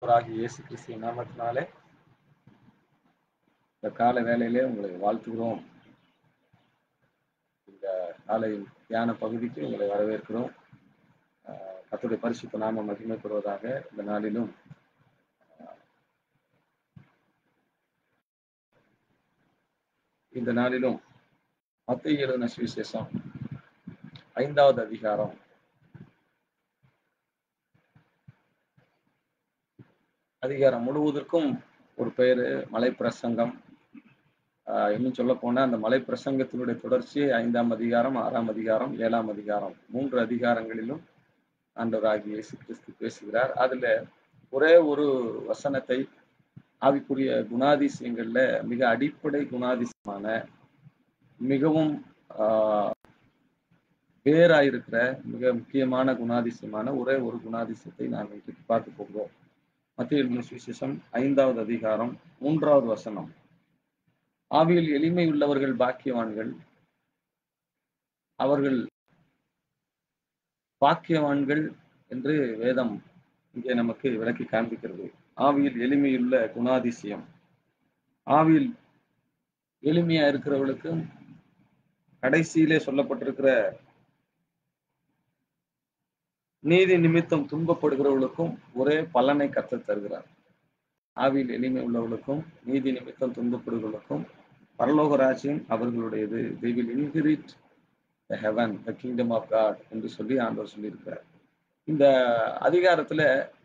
ஆகிய இயேசு கிறிஸ்துவின் நாமத்தினாலே இந்த கால வேளையிலே உங்களை வாழ்த்துகிறோம் இந்த காலை தியான பகுதிக்கு உங்களை வரவேற்கிறோம் ஆஹ் கர்த்தருடைய பரிசுத்த நாம மகிமைப்படுவதாக இந்த நாளிலும் ஆஹ் இந்த நாளிலும் மத்திய எழுதின சுவிசேஷம் ஐந்தாவது அதிகாரம் அதிகாரம் முழுவதற்கும் ஒரு பெயர் மலை பிரசங்கம் ஆஹ் இன்னும் சொல்ல போனா அந்த மலை பிரசங்கத்தினுடைய தொடர்ச்சி ஐந்தாம் அதிகாரம் ஆறாம் அதிகாரம் ஏழாம் அதிகாரம் மூன்று அதிகாரங்களிலும் ஆண்டவராகிய இயேசு கிறிஸ்து பேசுகிறார் அதுல ஒரே ஒரு வசனத்தை ஆவிக்குரிய குணாதிசயங்கள்ல மிக அடிப்படை குணாதிசயமான மிகவும் ஆஹ் வேறாயிருக்கிற மிக முக்கியமான குணாதிசயமான ஒரே ஒரு குணாதிசயத்தை நாம் இன்றைக்கு பார்க்க போகிறோம் மத்திய சுவிசேஷம் ஐந்தாவது அதிகாரம் மூன்றாவது வசனம் ஆவியில் எளிமை உள்ளவர்கள் பாக்கியவான்கள் அவர்கள் பாக்கியவான்கள் என்று வேதம் இங்கே நமக்கு விளக்கி காண்பிக்கிறது ஆவியில் எளிமையுள்ள குணாதிசயம் ஆவியில் எளிமையா இருக்கிறவர்களுக்கு கடைசியிலே சொல்லப்பட்டிருக்கிற நீதி நிமித்தம் துன்பப்படுகிறவர்களுக்கும் ஒரே பலனை கற்று தருகிறார் ஆவியில் எளிமை உள்ளவர்களுக்கும் நீதி நிமித்தம் துன்பப்படுகிறவர்களுக்கும் பரலோக ராஜ்யம் அவர்களுடையது they will inherit the heaven the kingdom of god என்று சொல்லி ஆண்டவர் சொல்லியிருக்கிறார் இந்த அதிகாரத்துல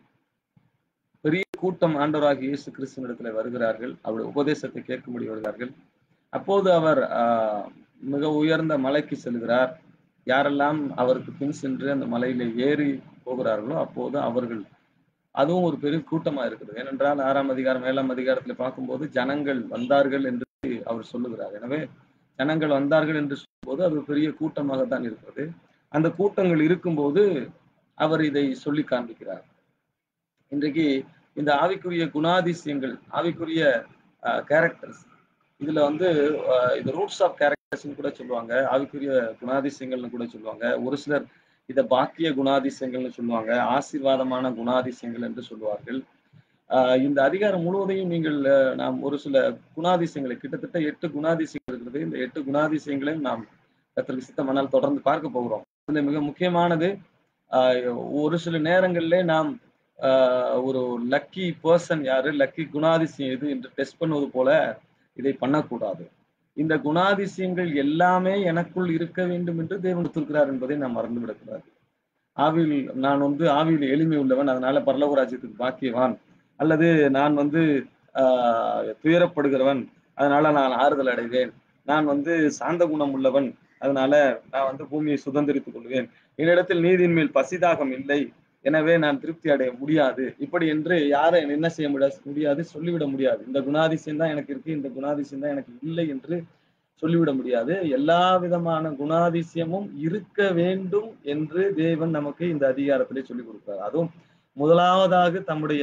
பெரிய கூட்டம் ஆண்டவராகிய இயேசு கிறிஸ்துவனிடத்துல வருகிறார்கள் அவருடைய உபதேசத்தை கேட்கும்படி வருகிறார்கள் அப்போது அவர் ஆஹ் மிக உயர்ந்த மலைக்கு செல்கிறார் யாரெல்லாம் அவருக்கு பின் சென்று அந்த மலையில ஏறி போகிறார்களோ அப்போது அவர்கள் அதுவும் ஒரு பெரிய கூட்டமா இருக்குது ஏனென்றால் ஆறாம் அதிகாரம் ஏழாம் அதிகாரத்துல பார்க்கும்போது ஜனங்கள் வந்தார்கள் என்று அவர் சொல்லுகிறார் எனவே ஜனங்கள் வந்தார்கள் என்று சொல்லும்போது அது ஒரு பெரிய கூட்டமாக தான் இருக்கிறது அந்த கூட்டங்கள் இருக்கும்போது அவர் இதை சொல்லி காண்பிக்கிறார் இன்றைக்கு இந்த ஆவிக்குரிய குணாதிசயங்கள் ஆவிக்குரிய கேரக்டர்ஸ் இதுல வந்து அஹ், இது ரூட்ஸ் ஆஃப் கேரக்டர்ஸ்னு கூட சொல்லுவாங்க ஆவிக்குரிய குணாதிசயங்கள்னு கூட சொல்லுவாங்க ஒரு சிலர் இதை பாக்கிய குணாதிசயங்கள்னு சொல்லுவாங்க ஆசீர்வாதமான குணாதிசயங்கள் என்று சொல்லுவார்கள் ஆஹ் இந்த அதிகாரம் முழுவதையும் நீங்கள் அஹ், நாம் ஒரு சில குணாதிசயங்களை கிட்டத்தட்ட எட்டு குணாதிசயங்கள் இருக்கிறது இந்த எட்டு குணாதிசயங்களையும் நாம் கத்திரிக்கு சித்தமானால் தொடர்ந்து பார்க்க போகிறோம் இதுல மிக முக்கியமானது ஆஹ், ஒரு சில நேரங்களிலே நாம் ஆஹ், ஒரு லக்கி பர்சன் யாரு லக்கி குணாதிசயம் எது என்று டெஸ்ட் பண்ணுவது போல இதை பண்ணக்கூடாது இந்த குணாதிசயங்கள் எல்லாமே எனக்குள் இருக்க வேண்டும் என்று தேவன் கொடுத்திருக்கிறார் என்பதை நாம் மறந்து விடக்கூடாது ஆவியில் நான் வந்து ஆவியில் எளிமை உள்ளவன் அதனால பரலோக ராஜ்யத்துக்கு பாக்கியவான் அல்லது நான் வந்து ஆஹ் துயரப்படுகிறவன் அதனால நான் ஆறுதல் அடைவேன் நான் வந்து சாந்த குணம் உள்ளவன் அதனால நான் வந்து பூமியை சுதந்திரித்துக் கொள்வேன் என்னிடத்தில் நீதியின் மேல் பசிதாகம் இல்லை எனவே நான் திருப்தி அடைய முடியாது இப்படி என்று யாரை என்ன செய்ய முடியாது முடியாது சொல்லிவிட முடியாது இந்த குணாதிசயம் தான் எனக்கு இருக்கு இந்த குணாதிசயம் தான் எனக்கு இல்லை என்று சொல்லிவிட முடியாது எல்லா விதமான குணாதிசயமும் இருக்க வேண்டும் என்று தேவன் நமக்கு இந்த அதிகாரத்திலே சொல்லிக் கொடுக்கிறார் அதுவும் முதலாவதாக தம்முடைய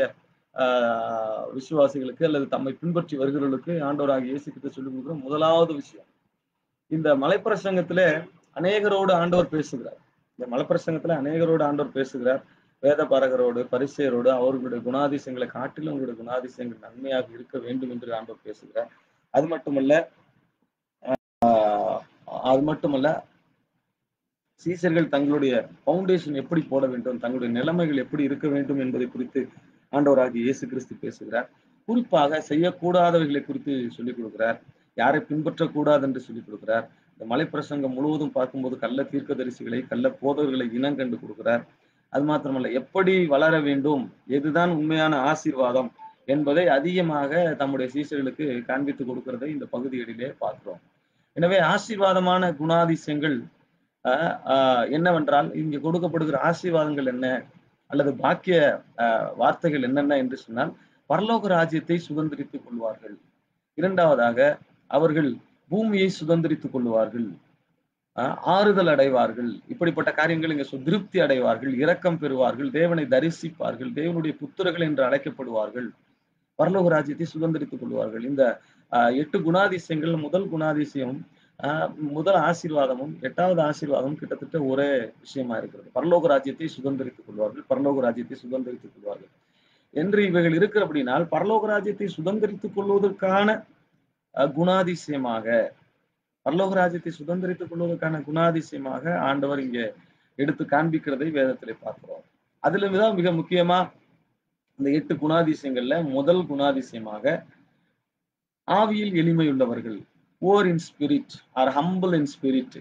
ஆஹ் விசுவாசிகளுக்கு அல்லது தம்மை பின்பற்றி வருகிறவர்களுக்கு ஆண்டவராக இயேசு கிட்ட சொல்லிக் கொடுக்கிற முதலாவது விஷயம் இந்த மலைப்பிரசங்கத்துல அநேகரோடு ஆண்டவர் பேசுகிறார் இந்த மலைப்பிரசங்கத்துல அநேகரோடு ஆண்டவர் பேசுகிறார் வேத பாரகரோடு பரிசெயரோடு அவர்களுடைய குணாதிசயங்களை காட்டிலும் உங்களுடைய குணாதிசயங்கள் நன்மையாக இருக்க வேண்டும் என்று ஆண்டவர் பேசுகிறார் அது மட்டுமல்ல ஆஹ் அது மட்டுமல்ல சீசர்கள் தங்களுடைய பவுண்டேஷன் எப்படி போட வேண்டும் தங்களுடைய நிலைமைகள் எப்படி இருக்க வேண்டும் என்பதை குறித்து ஆண்டவராகிய இயேசு கிறிஸ்து பேசுகிறார் குறிப்பாக செய்யக்கூடாதவைகளை குறித்து சொல்லிக் கொடுக்கிறார் யாரை பின்பற்றக்கூடாது என்று சொல்லிக் கொடுக்கிறார் இந்த மலைப்பிரசங்கம் முழுவதும் பார்க்கும்போது கள்ள தீர்க்கதரிசிகளை கள்ள போதவர்களை இனம் கண்டு கொடுக்கிறார் அது மாத்திரமல்ல எப்படி வளர வேண்டும் எதுதான் உண்மையான ஆசீர்வாதம் என்பதை அதிகமாக தம்முடைய சீசர்களுக்கு காண்பித்து கொடுக்கிறதை இந்த பகுதிகளிலே பார்க்கிறோம் எனவே ஆசீர்வாதமான குணாதிசயங்கள் ஆஹ் ஆஹ் என்னவென்றால் இங்கே கொடுக்கப்படுகிற ஆசீர்வாதங்கள் என்ன அல்லது பாக்கிய ஆஹ் வார்த்தைகள் என்னென்ன என்று சொன்னால் பரலோக ராஜ்யத்தை சுதந்திரித்துக் கொள்வார்கள் இரண்டாவதாக அவர்கள் பூமியை சுதந்திரித்துக் கொள்வார்கள் ஆஹ் ஆறுதல் அடைவார்கள் இப்படிப்பட்ட காரியங்கள் இங்க சொ- திருப்தி அடைவார்கள் இரக்கம் பெறுவார்கள் தேவனை தரிசிப்பார்கள் தேவனுடைய புத்திரர்கள் என்று அழைக்கப்படுவார்கள் பரலோக ராஜ்யத்தை சுதந்திரித்துக் கொள்வார்கள் இந்த ஆஹ் எட்டு குணாதிசயங்கள் முதல் குணாதிசயம் ஆஹ் முதல் ஆசீர்வாதமும் எட்டாவது ஆசீர்வாதமும் கிட்டத்தட்ட ஒரே விஷயமா இருக்கிறது பரலோக ராஜ்யத்தை சுதந்திரித்துக் கொள்வார்கள் பரலோக ராஜ்யத்தை சுதந்திரித்துக் கொள்வார்கள் என்று இவைகள் இருக்கிற அப்படின்னால் பரலோக ராஜ்யத்தை சுதந்திரித்துக் கொள்வதற்கான அஹ், குணாதிசயமாக பரலோக ராஜ்யத்தை சுதந்திரித்துக் கொள்வதற்கான குணாதிசயமாக ஆண்டவர் இங்க எடுத்து காண்பிக்கிறதை வேதத்திலே பார்க்கிறோம் அதுல தான் மிக முக்கியமா இந்த எட்டு குணாதிசயங்கள்ல முதல் குணாதிசயமாக ஆவியில் எளிமை உள்ளவர்கள் or in spirit are humble in spirit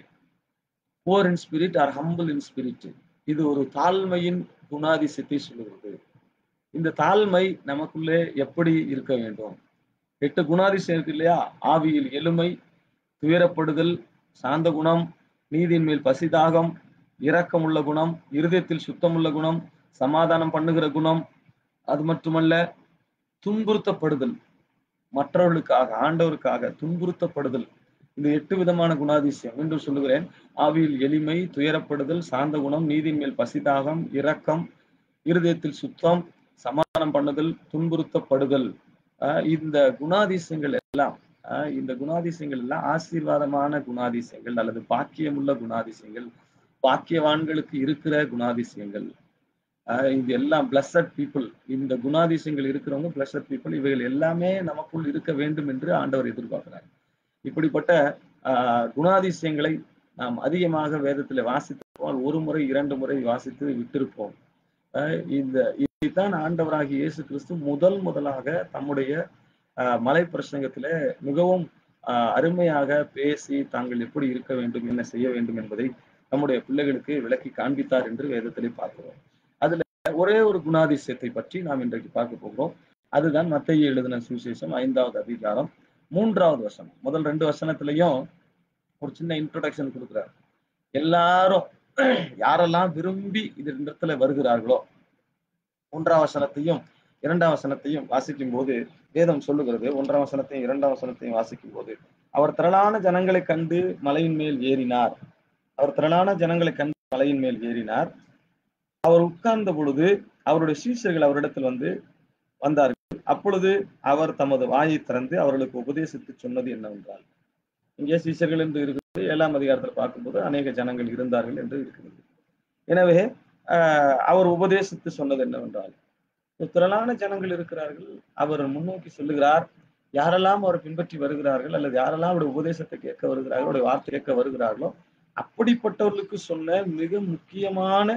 or in spirit are humble in spirit இது ஒரு தாழ்மையின் குணாதிசயத்தை சொல்லுகிறது இந்த தாழ்மை நமக்குள்ளே எப்படி இருக்க வேண்டும் எட்டு குணாதிசயம் இருக்கு இல்லையா ஆவியில் எளிமை துயரப்படுதல் சாந்த குணம் நீதியின் மேல் பசிதாகம் இரக்கமுள்ள குணம் இருதயத்தில் சுத்தமுள்ள குணம் சமாதானம் பண்ணுகிற குணம் அது மட்டுமல்ல துன்புறுத்தப்படுதல் மற்றவர்களுக்காக ஆண்டவருக்காக துன்புறுத்தப்படுதல் இந்த எட்டு விதமான குணாதிசயம் என்று சொல்லுகிறேன் ஆவியில் எளிமை துயரப்படுதல் சாந்த குணம் நீதியின் மேல் பசிதாகம் இரக்கம் இருதயத்தில் சுத்தம் சமாதானம் பண்ணுதல் துன்புறுத்தப்படுதல் ஆஹ் இந்த குணாதிசயங்கள் எல்லாம் ஆஹ் இந்த குணாதிசயங்கள் எல்லாம் ஆசீர்வாதமான குணாதிசயங்கள் அல்லது பாக்கியமுள்ள குணாதிசயங்கள் பாக்கியவான்களுக்கு இருக்கிற குணாதிசயங்கள் ஆஹ் இது எல்லாம் பிளஸட் பீப்புள் இந்த குணாதிசயங்கள் இருக்கிறவங்க பிளஸட் பீப்புள் இவைகள் எல்லாமே நமக்குள் இருக்க வேண்டும் என்று ஆண்டவர் எதிர்பார்க்கிறார் இப்படிப்பட்ட ஆஹ் குணாதிசயங்களை நாம் அதிகமாக வேதத்துல வாசித்திருப்போம் ஒரு முறை இரண்டு முறை வாசித்து விட்டிருப்போம் ஆஹ் இந்த இதைத்தான் ஆண்டவராகிய இயேசு கிறிஸ்து முதல் முதலாக தம்முடைய ஆஹ் மலை பிரசங்கத்திலே மிகவும் ஆஹ் அருமையாக பேசி தாங்கள் எப்படி இருக்க வேண்டும் என்ன செய்ய வேண்டும் என்பதை நம்முடைய பிள்ளைகளுக்கு விளக்கி காண்பித்தார் என்று வேதத்திலே பார்க்கிறோம் அதுல ஒரே ஒரு குணாதிசயத்தை பற்றி நாம் இன்றைக்கு பார்க்க போகிறோம் அதுதான் மத்திய எழுதின சுவிசேஷம் ஐந்தாவது அதிகாரம் மூன்றாவது வசனம் முதல் ரெண்டு வசனத்திலையும் ஒரு சின்ன இன்ட்ரோடக்ஷன் கொடுக்குறார் எல்லாரும் யாரெல்லாம் விரும்பி இது இடத்துல வருகிறார்களோ மூன்றாம் வசனத்தையும் இரண்டாம் வசனத்தையும் வாசிக்கும் போது வேதம் சொல்லுகிறது ஒன்றாம் வசனத்தையும் இரண்டாம் வசனத்தையும் வாசிக்கும் போது அவர் திரளான ஜனங்களை கண்டு மலையின் மேல் ஏறினார் அவர் திரளான ஜனங்களை கண்டு மலையின் மேல் ஏறினார் அவர் உட்கார்ந்த பொழுது அவருடைய சீஷர்கள் அவரிடத்தில் வந்து வந்தார்கள் அப்பொழுது அவர் தமது வாயை திறந்து அவர்களுக்கு உபதேசித்து சொன்னது என்னவென்றால் இங்கே சீஷர்கள் என்று இருக்கிறது ஏழாம் அதிகாரத்தில் பார்க்கும்போது அநேக ஜனங்கள் இருந்தார்கள் என்று இருக்கிறது எனவே ஆஹ் அவர் உபதேசித்து சொன்னது என்னவென்றால் ஒரு திரளான ஜனங்கள் இருக்கிறார்கள் அவர் முன்னோக்கி சொல்லுகிறார் யாரெல்லாம் அவர் பின்பற்றி வருகிறார்கள் அல்லது யாரெல்லாம் அவருடைய உபதேசத்தை கேட்க வருகிறார்களோ அவருடைய வார்த்தை கேட்க வருகிறார்களோ அப்படிப்பட்டவர்களுக்கு சொன்ன மிக முக்கியமான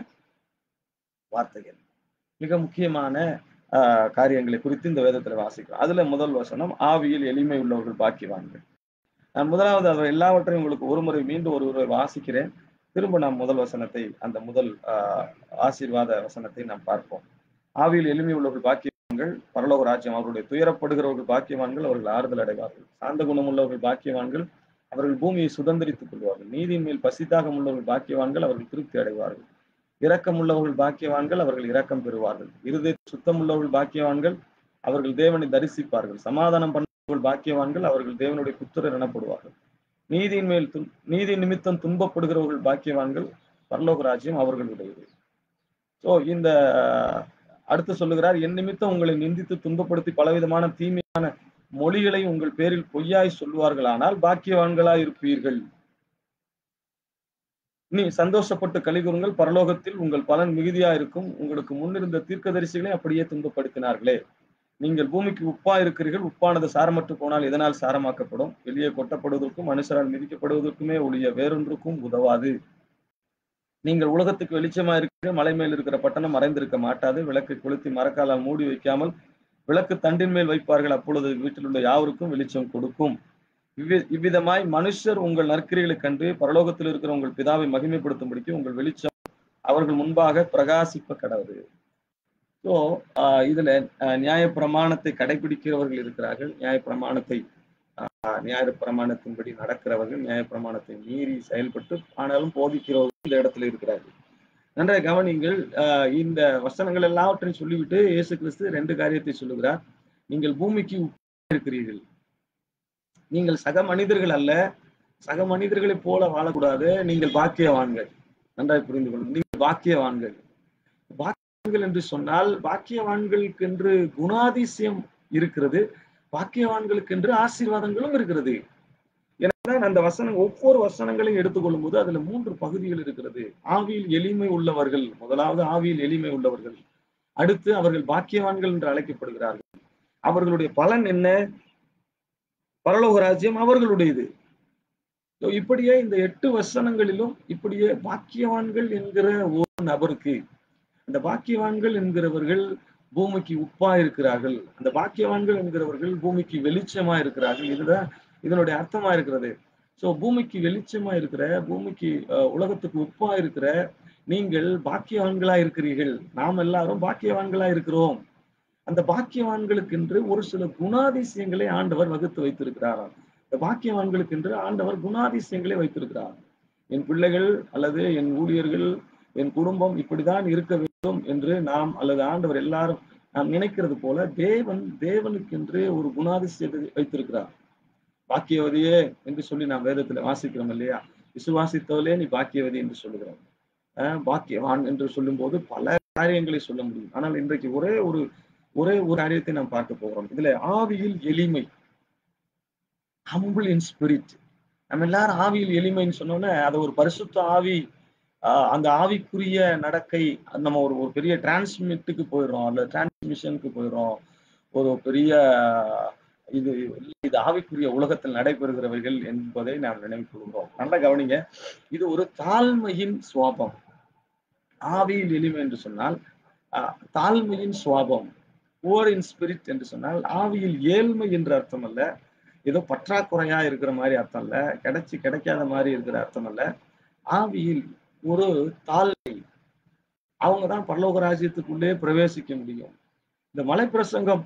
வார்த்தைகள் மிக முக்கியமான ஆஹ் காரியங்களை குறித்து இந்த வேதத்துல வாசிக்கிறோம் அதுல முதல் வசனம் ஆவியில் எளிமை உள்ளவர்கள் பாக்கியவான்கள் நான் முதலாவது அவர் எல்லாவற்றையும் உங்களுக்கு ஒரு முறை மீண்டும் ஒரு முறை வாசிக்கிறேன் திரும்ப நாம் முதல் வசனத்தை அந்த முதல் ஆஹ் ஆசீர்வாத வசனத்தை நாம் பார்ப்போம் ஆவியில் எளிமை உள்ளவர்கள் பாக்கியவான்கள் பரலோக ராஜ்யம் அவருடைய துயரப்படுகிறவர்கள் பாக்கியவான்கள் அவர்கள் ஆறுதல் அடைவார்கள் சாந்த குணம் உள்ளவர்கள் பாக்கியவான்கள் அவர்கள் பூமியை சுதந்திரித்துக் கொள்வார்கள் நீதியின் மேல் பசிதாகம் உள்ளவர்கள் பாக்கியவான்கள் அவர்கள் திருப்தி அடைவார்கள் இரக்கம் உள்ளவர்கள் பாக்கியவான்கள் அவர்கள் இரக்கம் பெறுவார்கள் இருதய சுத்தம் உள்ளவர்கள் பாக்கியவான்கள் அவர்கள் தேவனை தரிசிப்பார்கள் சமாதானம் பண்ணவர்கள் பாக்கியவான்கள் அவர்கள் தேவனுடைய புத்திரர் எனப்படுவார்கள் நீதியின் மேல் துன் நீதி நிமித்தம் துன்பப்படுகிறவர்கள் பாக்கியவான்கள் பரலோக ராஜ்யம் அவர்களுடையது சோ இந்த அடுத்து சொல்லுகிறார் என் நிமித்தம் உங்களை நிந்தித்து துன்பப்படுத்தி பலவிதமான தீமையான மொழிகளை உங்கள் பேரில் பொய்யாய் சொல்லுவார்களானால் பாக்கியவான்களாய் இருப்பீர்கள் நீ சந்தோஷப்பட்டு கலிகூறுங்கள் பரலோகத்தில் உங்கள் பலன் மிகுதியா இருக்கும் உங்களுக்கு முன்னிருந்த தீர்க்கதரிசிகளை அப்படியே துன்பப்படுத்தினார்களே நீங்கள் பூமிக்கு உப்பா இருக்கிறீர்கள் உப்பானது சாரமற்று போனால் எதனால் சாரமாக்கப்படும் வெளியே கொட்டப்படுவதற்கும் மனுஷரால் மிதிக்கப்படுவதற்குமே ஒழிய வேறொன்றுக்கும் உதவாது நீங்கள் உலகத்துக்கு வெளிச்சமா இருக்கிற மலை மேல் இருக்கிற பட்டணம் மறைந்திருக்க மாட்டாது விளக்கை கொளுத்தி மரக்காலால் மூடி வைக்காமல் விளக்கு தண்டின் மேல் வைப்பார்கள் அப்பொழுது வீட்டில் உள்ள யாவருக்கும் வெளிச்சம் கொடுக்கும் இவ்வி- இவ்விதமாய் மனுஷர் உங்கள் நற்கிரிகளை கண்டு பரலோகத்தில் இருக்கிற உங்கள் பிதாவை மகிமைப்படுத்தும்படிக்கு உங்கள் வெளிச்சம் அவர்கள் முன்பாக பிரகாசிப்ப கடவுது ஸோ இதுல ஆஹ், நியாயப்பிரமாணத்தை கடைபிடிக்கிறவர்கள் இருக்கிறார்கள் நியாயப்பிரமாணத்தை ஆஹ், நியாயப்பிரமாணத்தின்படி நடக்கிறவர்கள் நியாயப்பிரமாணத்தை மீறி செயல்பட்டு ஆனாலும் போதிக்கிறவர்கள் இந்த இடத்துல இருக்கிறார்கள் நன்றாக கவனிங்கள் ஆஹ், இந்த வசனங்கள் எல்லாவற்றையும் சொல்லிவிட்டு இயேசு கிறிஸ்து ரெண்டு காரியத்தை சொல்லுகிறார் நீங்கள் பூமிக்கு உப்பாக இருக்கிறீர்கள் நீங்கள் சக மனிதர்கள் அல்ல சக மனிதர்களைப் போல வாழக்கூடாது நீங்கள் பாக்கியவான்கள் நன்றாய் புரிந்து கொள்ளுங்கள் நீங்கள் பாக்கியவான்கள் பாக்கியவான்கள் என்று சொன்னால் பாக்கியவான்களுக்கு என்று குணாதிசயம் இருக்கிறது பாக்கியவான்களுக்கு என்று ஆசீர்வாதங்களும் இருக்கிறது எனவேதான் அந்த வசனம் ஒவ்வொரு வசனங்களையும் எடுத்துக்கொள்ளும் போது அதுல மூன்று பகுதிகள் இருக்கிறது ஆவியில் எளிமை உள்ளவர்கள் முதலாவது ஆவியில் எளிமை உள்ளவர்கள் அடுத்து அவர்கள் பாக்கியவான்கள் என்று அழைக்கப்படுகிறார்கள் அவர்களுடைய பலன் என்ன பரலோக ராஜ்யம் அவர்களுடையது So, இப்படியே இந்த எட்டு வசனங்களிலும் இப்படியே பாக்கியவான்கள் என்கிற ஒரு நபருக்கு அந்த பாக்கியவான்கள் என்கிறவர்கள் பூமிக்கு உப்பா இருக்கிறார்கள் அந்த பாக்கியவான்கள் என்கிறவர்கள் பூமிக்கு வெளிச்சமா இருக்கிறார்கள் இதுதான் இதனுடைய அர்த்தமா இருக்கிறது சோ பூமிக்கு வெளிச்சமா இருக்கிற பூமிக்கு அஹ், உலகத்துக்கு உப்பா இருக்கிற நீங்கள் பாக்கியவான்களா இருக்கிறீர்கள் நாம் எல்லாரும் பாக்கியவான்களா இருக்கிறோம் அந்த பாக்கியவான்களுக்கென்று ஒரு சில குணாதிசயங்களை ஆண்டவர் வகுத்து வைத்திருக்கிறாராம் இந்த பாக்கியவான்களுக்கென்று ஆண்டவர் குணாதிசயங்களை வைத்திருக்கிறார் என் பிள்ளைகள் அல்லது என் ஊழியர்கள் என் குடும்பம் இப்படிதான் இருக்க வேண்டும் என்று நாம் அல்லது ஆண்டவர் எல்லாரும் நாம் நினைக்கிறது போல தேவன் தேவனுக்கென்று ஒரு குணாதிசயத்தை வைத்திருக்கிறார் பாக்கியவதியே என்று சொல்லி நாம் வேதத்துல வாசிக்கிறோம் இல்லையா விசுவாசித்தவளே நீ பாக்கியவதி என்று சொல்லுகிறோம் அஹ் பாக்கியவான் என்று சொல்லும்போது பல காரியங்களை சொல்ல முடியும் ஆனால் இன்றைக்கு ஒரே ஒரு ஒரே ஒரு காரியத்தை நாம் பார்க்க போகிறோம் இதுல ஆவியில் எளிமை ஹம்பிள் இன் ஸ்பிரிட் நம்ம எல்லாரும் ஆவியில் எளிமைன்னு சொன்னோன்னே அதை ஒரு பரிசுத்த ஆவி ஆஹ் அந்த ஆவிக்குரிய நடக்கை நம்ம ஒரு ஒரு பெரிய டிரான்ஸ்மிட்டுக்கு போயிடுறோம் அல்ல டிரான்ஸ்மிஷனுக்கு போயிடுறோம் ஒரு பெரிய இது இது ஆவிக்குரிய உலகத்தில் நடைபெறுகிறவைகள் என்பதை நாம் நினைவு கொள்கிறோம் நல்ல கவனிங்க இது ஒரு தாழ்மையின் சுவாபம் ஆவியில் எளிமை என்று சொன்னால் ஆஹ் தாழ்மையின் சுவாபம் ஓர் இன் ஸ்பிரிட் என்று சொன்னால் ஆவியில் ஏழ்மை என்று அர்த்தம் அல்ல ஏதோ பற்றாக்குறையா இருக்கிற மாதிரி அர்த்தம் இல்ல கிடைச்சு கிடைக்காத மாதிரி இருக்கிற அர்த்தம் அல்ல ஆவியில் ஒரு தாழ்மை அவங்க தான் பரலோக ராஜ்யத்துக்குள்ளே பிரவேசிக்க முடியும் இந்த மலை பிரசங்கம்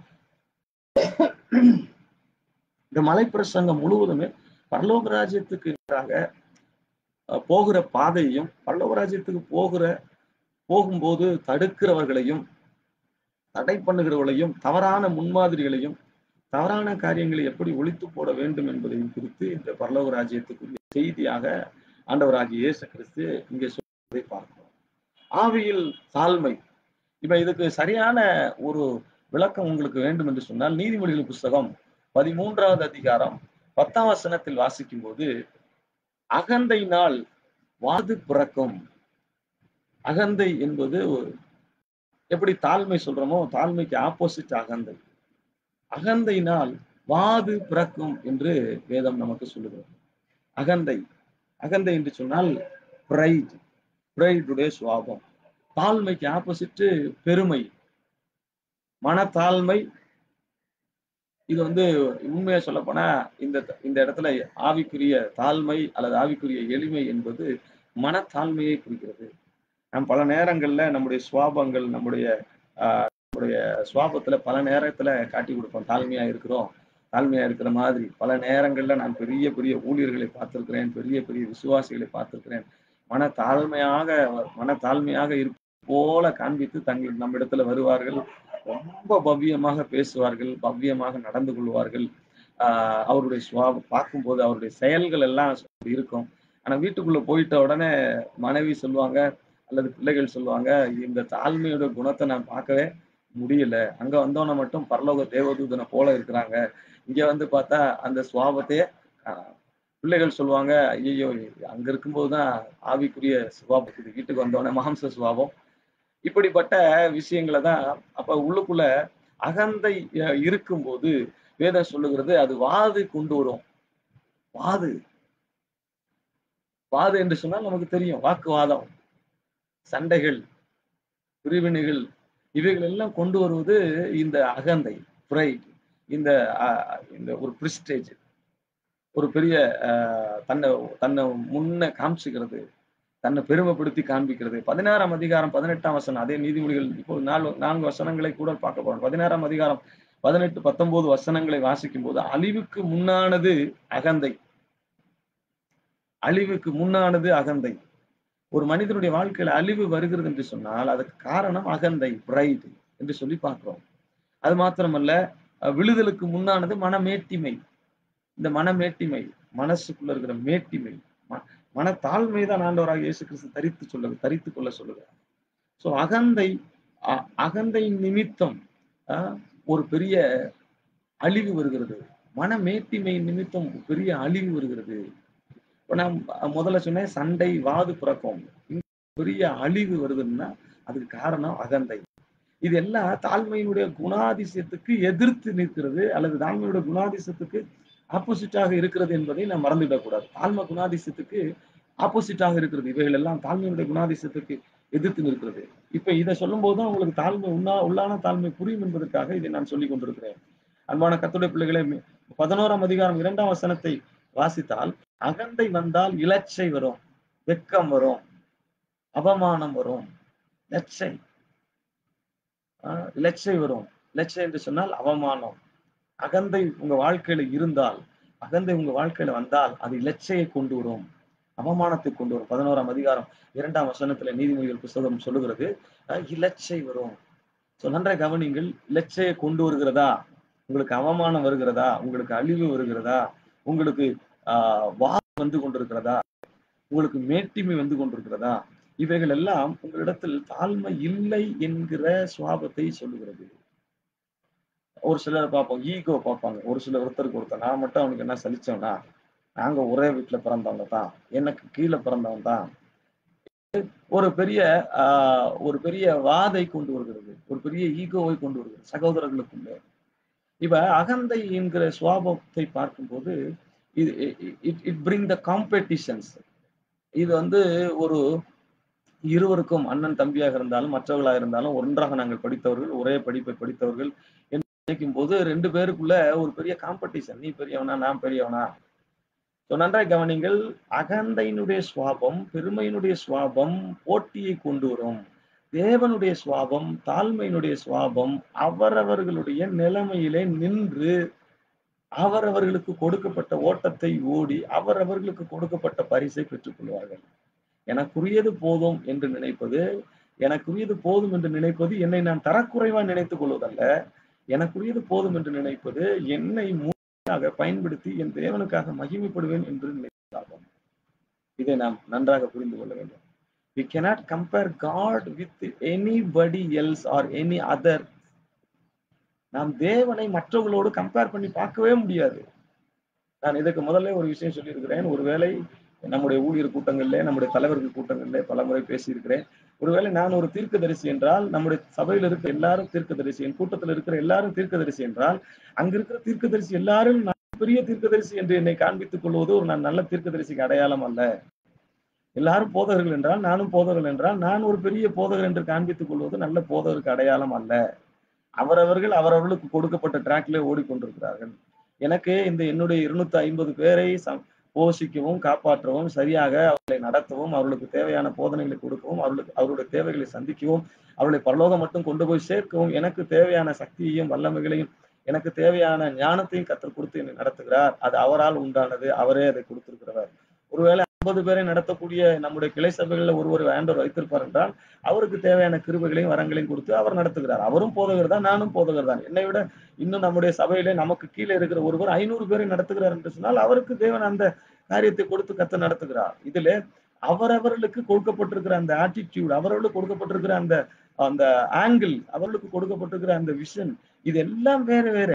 இந்த மலை பிரசங்கம் முழுவதுமே பரலோக ராஜ்யத்துக்கு எதிராக அஹ், போகிற பாதையையும் பரலோக ராஜ்யத்துக்கு போகிற போகும்போது தடுக்கிறவர்களையும் தடை பண்ணுகிறவர்களையும் தவறான முன்மாதிரிகளையும் தவறான காரியங்களை எப்படி ஒழித்து போட வேண்டும் என்பதையும் குறித்து இந்த பரலோக ராஜ்யத்துக்குரிய செய்தியாக ஆண்டவராகிய இயேசு கிறிஸ்து இங்கே சொல்வதை பார்க்கிறோம் ஆவியில் தாழ்மை இப்ப இதுக்கு சரியான ஒரு விளக்கம் உங்களுக்கு வேண்டும் என்று சொன்னால் நீதிமொழிகள் புஸ்தகம் பதிமூன்றாவது அதிகாரம் பத்தாம் வசனத்தில் வாசிக்கும் போது அகந்தை நாள் வாது பிறக்கும் அகந்தை என்பது ஒரு- எப்படி தாழ்மை சொல்றோமோ தாழ்மைக்கு ஆப்போசிட் அகந்தை அகந்தையினால் வாது பிறக்கும் என்று வேதம் நமக்கு சொல்லுகிறது அகந்தை அகந்தை என்று சொன்னால் பிரைட் பிரைடுடைய சுவாபம் தாழ்மைக்கு ஆப்போசிட் பெருமை மனத்தாழ்மை இது வந்து உண்மையா சொல்லப்போனா இந்த இந்த இடத்துல ஆவிக்குரிய தாழ்மை அல்லது ஆவிக்குரிய எளிமை என்பது மனத்தாழ்மையை குறிக்கிறது நாம் பல நேரங்கள்ல நம்முடைய சுவாபங்கள் நம்முடைய ஆஹ், நம்முடைய சுவாபத்துல பல நேரத்துல காட்டி கொடுப்போம் தாழ்மையா இருக்கிறோம் தாழ்மையா இருக்கிற மாதிரி பல நேரங்கள்ல நான் பெரிய பெரிய ஊழியர்களை பார்த்திருக்கிறேன் பெரிய பெரிய விசுவாசிகளை பார்த்திருக்கிறேன் மன தாழ்மையாக மன தாழ்மையாக இருப்ப போல காண்பித்து தங்கள் நம்மிடத்துல வருவார்கள் ரொம்ப பவ்யமாக பேசுவார்கள் பவ்யமாக நடந்து கொள்வார்கள் ஆஹ் அவருடைய சுவாபம் பார்க்கும்போது அவருடைய செயல்கள் எல்லாம் அப்படி இருக்கும் ஆனா வீட்டுக்குள்ள போயிட்ட உடனே மனைவி சொல்லுவாங்க அல்லது பிள்ளைகள் சொல்லுவாங்க இந்த தாழ்மையோட குணத்தை நான் பார்க்கவே முடியல அங்க வந்தவன மட்டும் பரலோக தேவதூதனை போல இருக்கிறாங்க இங்க வந்து பார்த்தா அந்த சுவாபத்தையே காணோம். பிள்ளைகள் சொல்லுவாங்க ஐயோ அங்க இருக்கும்போதுதான் ஆவிக்குரிய சுபாவம் இருக்குது வீட்டுக்கு வந்தோடனே மாம்ச சுபாவம் இப்படிப்பட்ட விஷயங்களை தான் அப்ப உள்ளுக்குள்ள அகந்தை அஹ், இருக்கும்போது வேதம் சொல்லுகிறது அது வாது கொண்டு வரும் வாது வாது என்று சொன்னால் நமக்கு தெரியும் வாக்குவாதம் சண்டைகள் பிரிவினைகள் இவைகள் எல்லாம் கொண்டு வருவது இந்த அகந்தை பிரைட் இந்த அஹ், இந்த ஒரு பிரிஸ்டேஜ் ஒரு பெரிய அஹ், தன்னை தன்னை முன்ன காமிச்சுக்கிறது தன்னை பெருமைப்படுத்தி காண்பிக்கிறது பதினாறாம் அதிகாரம் பதினெட்டாம் வசனம் அதே நீதிமொழிகள் இப்போ நாலு நான்கு வசனங்களை கூட பார்க்க போறோம் பதினாறாம் அதிகாரம் பதினெட்டு பத்தொன்பது வசனங்களை வாசிக்கும் போது அழிவுக்கு முன்னானது அகந்தை அழிவுக்கு முன்னானது அகந்தை ஒரு மனிதனுடைய வாழ்க்கையில அழிவு வருகிறது என்று சொன்னால் அதுக்கு காரணம் அகந்தை பிரைட் என்று சொல்லி பார்க்கிறோம் அது மாத்திரமல்ல அஹ், விழுதலுக்கு முன்னானது மனமேட்டிமை இந்த மனமேட்டிமை மனசுக்குள்ள இருக்கிற மேட்டிமை ம- மனத்தாழ்மை தான் ஆண்டவராக இயேசு கிறிஸ்து தரித்து சொல்ல தரித்து கொள்ள சொல்லுகிறார் சோ அகந்தை அ- அகந்தை நிமித்தம் அஹ், ஒரு பெரிய அழிவு வருகிறது மனமேட்டிமை நிமித்தம் ஒரு பெரிய அழிவு வருகிறது இப்ப நான் முதல்ல சொன்னேன் சண்டை வாது பிறக்கும் இங்க பெரிய அழிவு வருதுன்னா அதுக்கு காரணம் அகந்தை இது எல்லாம் தாழ்மையினுடைய குணாதிசயத்துக்கு எதிர்த்து நிற்கிறது அல்லது தாழ்மையுடைய குணாதிசயத்துக்கு ஆப்போசிட்டாக இருக்கிறது என்பதை நாம் மறந்துவிடக்கூடாது தாழ்மை குணாதிசயத்துக்கு ஆப்போசிட்டாக இருக்கிறது இவைகள் எல்லாம் தாழ்மையுடைய குணாதிசயத்துக்கு எதிர்த்து நிற்கிறது இப்ப இதை சொல்லும் போதுதான் உங்களுக்கு தாழ்மை உண்ணா உள்ளான தாழ்மை புரியும் என்பதற்காக இதை நான் சொல்லிக் கொண்டிருக்கிறேன் அன்பான கத்துடைய பிள்ளைகளே பதினோராம் அதிகாரம் இரண்டாம் வசனத்தை வாசித்தால் அகந்தை வந்தால் இலச்சை வரும் வெக்கம் வரும் அவமானம் வரும் லட்சை ஆஹ் இலச்சை வரும் இலச்சை என்று சொன்னால் அவமானம் அகந்தை உங்க வாழ்க்கையில இருந்தால் அகந்தை உங்க வாழ்க்கையில வந்தால் அது இலச்சையை கொண்டு வரும் அவமானத்தை கொண்டு வரும் பதினோராம் அதிகாரம் இரண்டாம் வசனத்துல நீதிமொழிகள் புஸ்தகம் சொல்லுகிறது அஹ் இலச்சை வரும் சோ நன்றாக கவனிங்கள் இலச்சையை கொண்டு வருகிறதா உங்களுக்கு அவமானம் வருகிறதா உங்களுக்கு அழிவு வருகிறதா உங்களுக்கு ஆஹ் வாதம் வந்து கொண்டிருக்கிறதா உங்களுக்கு மேட்டிமை வந்து கொண்டிருக்கிறதா இவைகள் எல்லாம் உங்களிடத்தில் தாழ்மை இல்லை என்கிற சுவாபத்தை சொல்லுகிறது ஒரு சிலர் பார்ப்போம் ஈகோ பார்ப்பாங்க ஒரு சிலர் ஒருத்தருக்கு ஒருத்தர் நான் மட்டும் அவனுக்கு என்ன சலிச்சவனா நாங்க ஒரே வீட்டுல பிறந்தவங்க தான் எனக்கு கீழே பிறந்தவன் தான் ஒரு பெரிய ஆஹ் ஒரு பெரிய வாதை கொண்டு வருகிறது ஒரு பெரிய ஈகோவை கொண்டு வருகிறது சகோதரர்களுக்குள்ளே இப்ப அகந்தை என்கிற சுவாபத்தை பார்க்கும்போது இது it it bring the competitions இது வந்து ஒரு இருவருக்கும் அண்ணன் தம்பியாக இருந்தாலும் மற்றவர்களாக இருந்தாலும் ஒன்றாக நாங்கள் படித்தவர்கள் ஒரே படிப்பை படித்தவர்கள் என்று நினைக்கும் போது ரெண்டு பேருக்குள்ள ஒரு பெரிய காம்படிஷன் நீ பெரியவனா நான் பெரியவனா ஸோ நன்றாய் கவனிங்கள் அகந்தையினுடைய சுவாபம் பெருமையினுடைய சுவாபம் போட்டியை கொண்டு வரும் தேவனுடைய சுவாபம் தாழ்மையினுடைய சுவாபம் அவரவர்களுடைய நிலைமையிலே நின்று அவரவர்களுக்கு கொடுக்கப்பட்ட ஓட்டத்தை ஓடி அவரவர்களுக்கு கொடுக்கப்பட்ட பரிசை பெற்றுக் கொள்வார்கள் எனக்குரியது போதும் என்று நினைப்பது எனக்குரியது போதும் என்று நினைப்பது என்னை நான் தரக்குறைவா நினைத்துக் கொள்வதல்ல எனக்குரியது போதும் என்று நினைப்பது என்னை முழுமையாக பயன்படுத்தி என் தேவனுக்காக மகிமைப்படுவேன் என்று நினைப்பதாகும் இதை நாம் நன்றாக புரிந்து கொள்ள வேண்டும் we cannot compare god with anybody else or any other நாம் தேவனை மற்றவர்களோடு கம்பேர் பண்ணி பார்க்கவே முடியாது நான் இதுக்கு முதல்ல ஒரு விஷயம் சொல்லியிருக்கிறேன் ஒருவேளை நம்முடைய ஊழியர் கூட்டங்களிலே நம்முடைய தலைவர்கள் கூட்டங்களிலே பல முறை பேசியிருக்கிறேன் ஒருவேளை நான் ஒரு தீர்க்கதரிசி என்றால் நம்முடைய சபையில் இருக்கிற எல்லாரும் தீர்க்கதரிசி என் கூட்டத்தில் இருக்கிற எல்லாரும் தீர்க்கதரிசி என்றால் அங்க இருக்கிற தீர்க்கதரிசி எல்லாரும் நான் பெரிய தீர்க்கதரிசி என்று என்னை காண்பித்துக் கொள்வது ஒரு நான் நல்ல தீர்க்கதரிசிக்கு அடையாளம் அல்ல எல்லாரும் போதகர்கள் என்றால் நானும் போதகர்கள் என்றால் நான் ஒரு பெரிய போதகர் என்று காண்பித்துக் கொள்வது நல்ல போதகருக்கு அடையாளம் அல்ல அவரவர்கள் அவரவர்களுக்கு கொடுக்கப்பட்ட டிராக்ல ஓடிக்கொண்டிருக்கிறார்கள் எனக்கு இந்த என்னுடைய இருநூத்தி ஐம்பது பேரை போஷிக்கவும் காப்பாற்றவும் சரியாக அவர்களை நடத்தவும் அவர்களுக்கு தேவையான போதனைகளை கொடுக்கவும் அவர்களுக்கு அவருடைய தேவைகளை சந்திக்கவும் அவர்களை பரலோகம் மட்டும் கொண்டு போய் சேர்க்கவும் எனக்கு தேவையான சக்தியையும் வல்லமைகளையும் எனக்கு தேவையான ஞானத்தையும் கற்றுக் கொடுத்து என்னை நடத்துகிறார் அது அவரால் உண்டானது அவரே அதை கொடுத்திருக்கிறவர் ஒருவேளை ஐம்பது பேரை நடத்தக்கூடிய நம்முடைய கிளை சபைகளில் ஒருவர் ஆண்டவர் வைத்திருப்பார் என்றால் அவருக்கு தேவையான கிருபைகளையும் வரங்களையும் கொடுத்து அவர் நடத்துகிறார் அவரும் போதகர் தான் நானும் போதகர் தான் என்னை விட இன்னும் நம்முடைய சபையிலே நமக்கு கீழே இருக்கிற ஒருவர் ஐநூறு பேரை நடத்துகிறார் என்று சொன்னால் அவருக்கு தேவன் அந்த காரியத்தை கொடுத்து கத்த நடத்துகிறார் இதுல அவரவர்களுக்கு கொடுக்கப்பட்டிருக்கிற அந்த ஆட்டிடியூட் அவர்களுக்கு கொடுக்கப்பட்டிருக்கிற அந்த அந்த ஆங்கிள் அவர்களுக்கு கொடுக்கப்பட்டிருக்கிற அந்த விஷன் இது எல்லாம் வேற வேற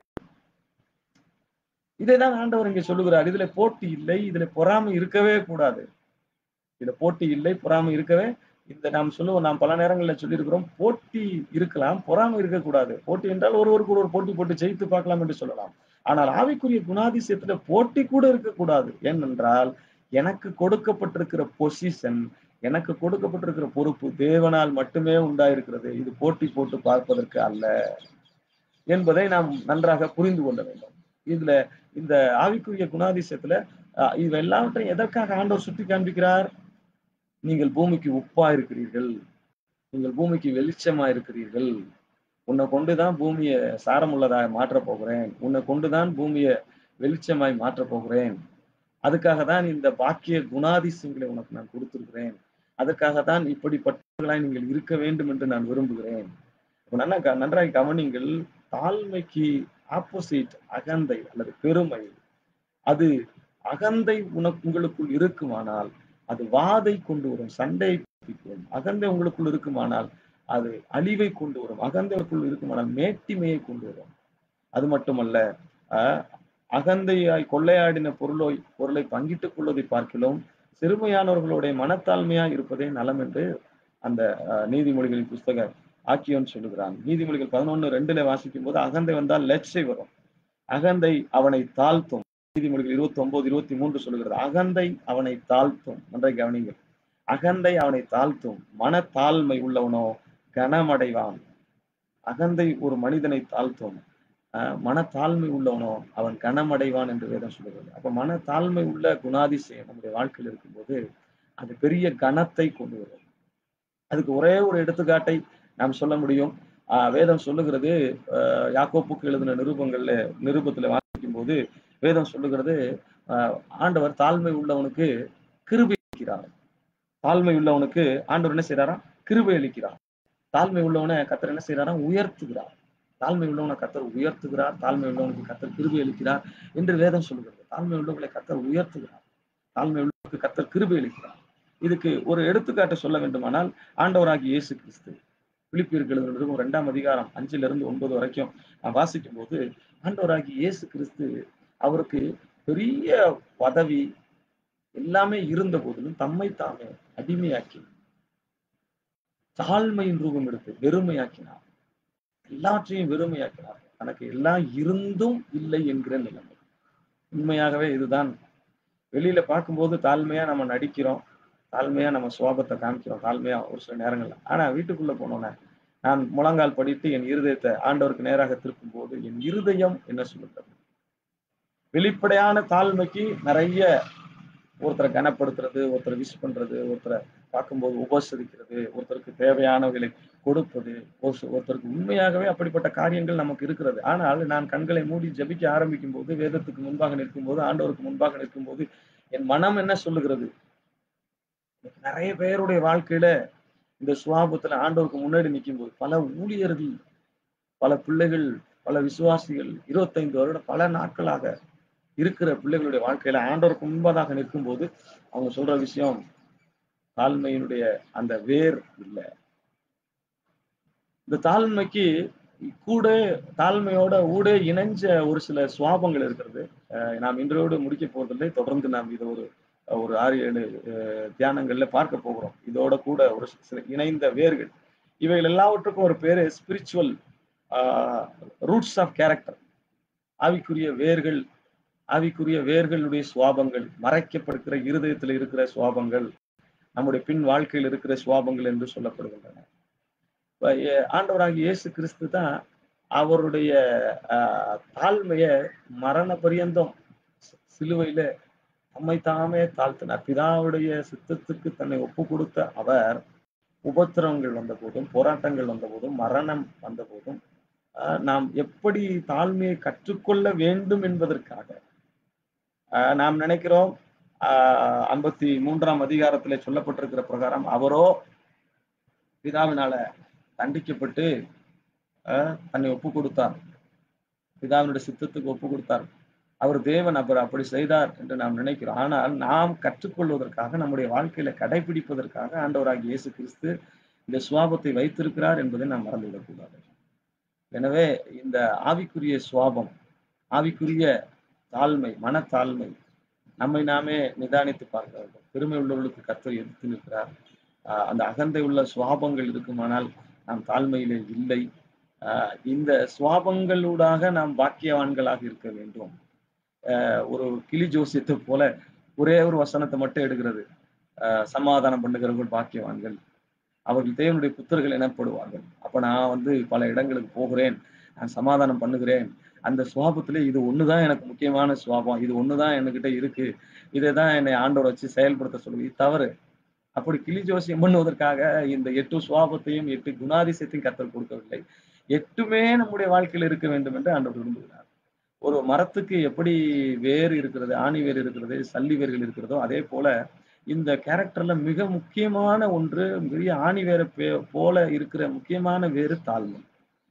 இதைதான் ஆண்டவர் இங்க சொல்லுகிறார் இதுல போட்டி இல்லை இதுல பொறாமை இருக்கவே கூடாது இதுல போட்டி இல்லை பொறாமை இருக்கவே இந்த நாம் சொல்லுவோம் நாம் பல நேரங்களில் சொல்லியிருக்கிறோம் போட்டி இருக்கலாம் பொறாமை இருக்கக்கூடாது போட்டி என்றால் ஒருவருக்கு ஒரு போட்டி போட்டு ஜெயித்து பார்க்கலாம் என்று சொல்லலாம் ஆனால் ஆவிக்குரிய குணாதிசயத்துல போட்டி கூட இருக்கக்கூடாது ஏனென்றால் எனக்கு கொடுக்கப்பட்டிருக்கிற பொசிஷன் எனக்கு கொடுக்கப்பட்டிருக்கிற பொறுப்பு தேவனால் மட்டுமே உண்டாயிருக்கிறது இது போட்டி போட்டு பார்ப்பதற்கு அல்ல என்பதை நாம் நன்றாக புரிந்து கொள்ள வேண்டும் இதுல இந்த ஆவிக்குரிய குணாதிசயத்துல இது எல்லாவற்றையும் எதற்காக ஆண்டவர் சுட்டி காண்பிக்கிறார் நீங்கள் பூமிக்கு உப்பா இருக்கிறீர்கள் நீங்கள் பூமிக்கு வெளிச்சமா இருக்கிறீர்கள் உன்னை கொண்டுதான் பூமியை சாரமுள்ளதாக மாற்ற போகிறேன் உன்னை கொண்டுதான் பூமியை வெளிச்சமாய் மாற்ற போகிறேன் அதுக்காக தான் இந்த பாக்கிய குணாதிசயங்களை உனக்கு நான் கொடுத்திருக்கிறேன் அதற்காக தான் இப்படிப்பட்டவர்களாய் நீங்கள் இருக்க வேண்டும் என்று நான் விரும்புகிறேன் நல்லா நன்றாக கவனிங்கள் தாழ்மைக்கு ஆப்போசிட் அகந்தை அல்லது பெருமை அது அகந்தை உனக்கு உங்களுக்குள் இருக்குமானால் அது வாதை கொண்டு வரும் சண்டை வரும் அகந்தை உங்களுக்குள் இருக்குமானால் அது அழிவை கொண்டு வரும் அகந்தைக்குள் இருக்குமானால் மேட்டிமையை கொண்டு வரும் அது மட்டுமல்ல அகந்தையாய் கொள்ளையாடின பொருளை பொருளை பங்கிட்டுக் கொள்வதை பார்க்கிலும் சிறுமையானவர்களுடைய மனத்தாழ்மையா இருப்பதே நலம் என்று அந்த நீதிமொழிகளின் புஸ்தக ஆக்கியோன் சொல்லுகிறான் நீதிமொழிகள் பதினொன்னு ரெண்டுல வாசிக்கும் போது அகந்தை வந்தால் லட்சை வரும் அகந்தை அவனை தாழ்த்தும் நீதிமொழிகள் இருபத்தி ஒன்பது இருபத்தி மூன்று சொல்லுகிறது அகந்தை அவனை தாழ்த்தும் நன்றை கவனிங்கள் அகந்தை அவனை தாழ்த்தும் மன தாழ்மை உள்ளவனோ கனமடைவான் அகந்தை ஒரு மனிதனை தாழ்த்தும் அஹ் மன தாழ்மை உள்ளவனோ அவன் கனமடைவான் என்று வேதம் சொல்லுகிறது அப்ப மன தாழ்மை உள்ள குணாதிசயம் நம்முடைய வாழ்க்கையில் இருக்கும்போது அது பெரிய கனத்தை கொண்டு வரும் அதுக்கு ஒரே ஒரு எடுத்துக்காட்டை நாம் சொல்ல முடியும் ஆஹ் வேதம் சொல்லுகிறது ஆஹ் யாக்கோப்புக்கு எழுதின நிருபங்கள்ல நிருபத்துல வாசிக்கும் போது வேதம் சொல்லுகிறது ஆஹ் ஆண்டவர் தாழ்மை உள்ளவனுக்கு கிருபை அளிக்கிறார் தாழ்மை உள்ளவனுக்கு ஆண்டவர் என்ன செய்யறாரா கிருபை அளிக்கிறார் தாழ்மை உள்ளவனை கத்தர் என்ன செய்யறாரா உயர்த்துகிறார் தாழ்மை உள்ளவனை கத்தர் உயர்த்துகிறார் தாழ்மை உள்ளவனுக்கு கத்தர் கிருபை அளிக்கிறார் என்று வேதம் சொல்லுகிறது தாழ்மை உள்ளவர்களை கத்தர் உயர்த்துகிறார் தாழ்மை உள்ளவனுக்கு கத்தர் கிருபை அளிக்கிறார் இதுக்கு ஒரு எடுத்துக்காட்டு சொல்ல வேண்டுமானால் ஆண்டவராகிய இயேசு கிறிஸ்து பிலிப்பியருக்கு எழுதின நிருபம் இரண்டாம் அதிகாரம் அஞ்சுல இருந்து ஒன்பது வரைக்கும் நான் வாசிக்கும் போது ஆண்டவராகிய இயேசு கிறிஸ்து அவருக்கு பெரிய பதவி எல்லாமே இருந்த போதிலும் தம்மை தாமே அடிமையாக்கி தாழ்மையின் ரூபம் எடுத்து வெறுமையாக்கினார் எல்லாற்றையும் வெறுமையாக்கினார் தனக்கு எல்லாம் இருந்தும் இல்லை என்கிற நிலைமை உண்மையாகவே இதுதான் வெளியில பார்க்கும்போது தாழ்மையா நம்ம நடிக்கிறோம் தாழ்மையா நம்ம சுவாபத்தை காமிக்கிறோம் தாழ்மையா ஒரு சில நேரங்கள்ல ஆனா வீட்டுக்குள்ள போனோன்னே நான் முழங்கால் படித்து என் இருதயத்தை ஆண்டவருக்கு நேராக திருப்பும் போது என் இருதயம் என்ன சொல்லுகிறது வெளிப்படையான தாழ்மைக்கு நிறைய ஒருத்தரை கனப்படுத்துறது ஒருத்தரை விஷ் பண்றது ஒருத்தரை பார்க்கும்போது உபசரிக்கிறது ஒருத்தருக்கு தேவையானவைகளை கொடுப்பது ஒரு- ஒருத்தருக்கு உண்மையாகவே அப்படிப்பட்ட காரியங்கள் நமக்கு இருக்கிறது ஆனால் நான் கண்களை மூடி ஜெபிக்க ஆரம்பிக்கும் போது வேதத்துக்கு முன்பாக நிற்கும் போது ஆண்டவருக்கு முன்பாக நிற்கும் போது என் மனம் என்ன சொல்லுகிறது இன்னைக்கு நிறைய பேருடைய வாழ்க்கையில இந்த சுவாபத்துல ஆண்டவருக்கு முன்னாடி நிற்கும் போது பல ஊழியர்கள் பல பிள்ளைகள் பல விசுவாசிகள் இருபத்தைந்து வருடம் பல நாட்களாக இருக்கிற பிள்ளைகளுடைய வாழ்க்கையில ஆண்டவருக்கு முன்பதாக நிற்கும் போது அவங்க சொல்ற விஷயம் தாழ்மையினுடைய அந்த வேர் இல்லை இந்த தாழ்மைக்கு கூட தாழ்மையோட ஊடே இணைஞ்ச ஒரு சில சுவாபங்கள் இருக்கிறது அஹ் நாம் இன்றோடு முடிக்க போவதில்லை தொடர்ந்து நாம் இதை ஒரு ஒரு ஆறு ஏழு அஹ், தியானங்கள்ல பார்க்க போகிறோம் இதோட கூட ஒரு சில இணைந்த வேர்கள் இவைகள் எல்லாவற்றுக்கும் ஒரு பேரு ஸ்பிரிச்சுவல் ரூட்ஸ் ஆஃப் கேரக்டர் ஆவிக்குரிய வேர்கள் ஆவிக்குரிய வேர்களுடைய சுவாபங்கள் மறைக்கப்படுகிற இருதயத்தில் இருக்கிற சுவாபங்கள் நம்முடைய பின் வாழ்க்கையில் இருக்கிற சுவாபங்கள் என்று சொல்லப்படுகின்றன இப்ப, எ- ஆண்டவராகிய இயேசு கிறிஸ்து தான் அவருடைய ஆஹ், தாழ்மைய மரண பரியந்தம் சி- சிலுவையில தம்மை தாமே தாழ்த்தினார் பிதாவுடைய சித்தத்துக்கு தன்னை ஒப்பு கொடுத்த அவர் உபத்திரவங்கள் வந்த போதும் போராட்டங்கள் வந்த போதும் மரணம் வந்த போதும் ஆஹ், நாம் எப்படி தாழ்மையை கற்றுக்கொள்ள வேண்டும் என்பதற்காக ஆஹ், நாம் நினைக்கிறோம் ஆஹ், ஐம்பத்தி மூன்றாம் அதிகாரத்திலே சொல்லப்பட்டிருக்கிற பிரகாரம் அவரோ பிதாவினால தண்டிக்கப்பட்டு ஆஹ், தன்னை ஒப்பு கொடுத்தார் பிதாவினுடைய சித்தத்துக்கு ஒப்பு கொடுத்தார் அவர் தேவன் அவர் அப்படி செய்தார் என்று நாம் நினைக்கிறோம் ஆனால் நாம் கற்றுக்கொள்வதற்காக நம்முடைய வாழ்க்கையில கடைபிடிப்பதற்காக ஆண்டவராகிய இயேசு கிறிஸ்து இந்த சுவாபத்தை வைத்திருக்கிறார் என்பதை நாம் மறந்துவிடக்கூடாது எனவே இந்த ஆவிக்குரிய சுவாபம் ஆவிக்குரிய தாழ்மை மனத்தாழ்மை நம்மை நாமே நிதானித்து பார்க்க வேண்டும் பெருமை உள்ளவர்களுக்கு கர்த்தர் எதிர்த்து நிற்கிறார் ஆஹ் அந்த அகந்தை உள்ள சுவாபங்கள் இருக்குமானால் நாம் தாழ்மையிலே இல்லை ஆஹ் இந்த சுவாபங்களூடாக நாம் பாக்கியவான்களாக இருக்க வேண்டும் ஆஹ் ஒரு கிளி ஜோசியத்தை போல ஒரே ஒரு வசனத்தை மட்டும் எடுக்கிறது ஆஹ் சமாதானம் பண்ணுகிறவர்கள் பாக்கியவான்கள் அவர்கள் தேவனுடைய புத்தர்கள் எனப்படுவார்கள் அப்ப நான் வந்து பல இடங்களுக்கு போகிறேன் நான் சமாதானம் பண்ணுகிறேன் அந்த சுவாபத்திலே இது ஒண்ணுதான் எனக்கு முக்கியமான சுவாபம் இது ஒண்ணுதான் என்கிட்ட இருக்கு இதை தான் என்னை ஆண்டோர் வச்சு செயல்படுத்த சொல்லுது இது தவறு அப்படி கிளி ஜோசியம் பண்ணுவதற்காக இந்த எட்டு சுவாபத்தையும் எட்டு குணாதிசயத்தையும் கத்தல் கொடுக்கவில்லை எட்டுமே நம்முடைய வாழ்க்கையில் இருக்க வேண்டும் என்று ஆண்டவர் விரும்புகிறார் ஒரு மரத்துக்கு எப்படி வேர் இருக்கிறது ஆணி வேர் இருக்கிறது சல்லி வேர்கள் இருக்கிறதோ அதே போல இந்த கேரக்டர்ல மிக முக்கியமான ஒன்று பெரிய ஆணி வேரை பே- போல இருக்கிற முக்கியமான வேறு தாழ்மை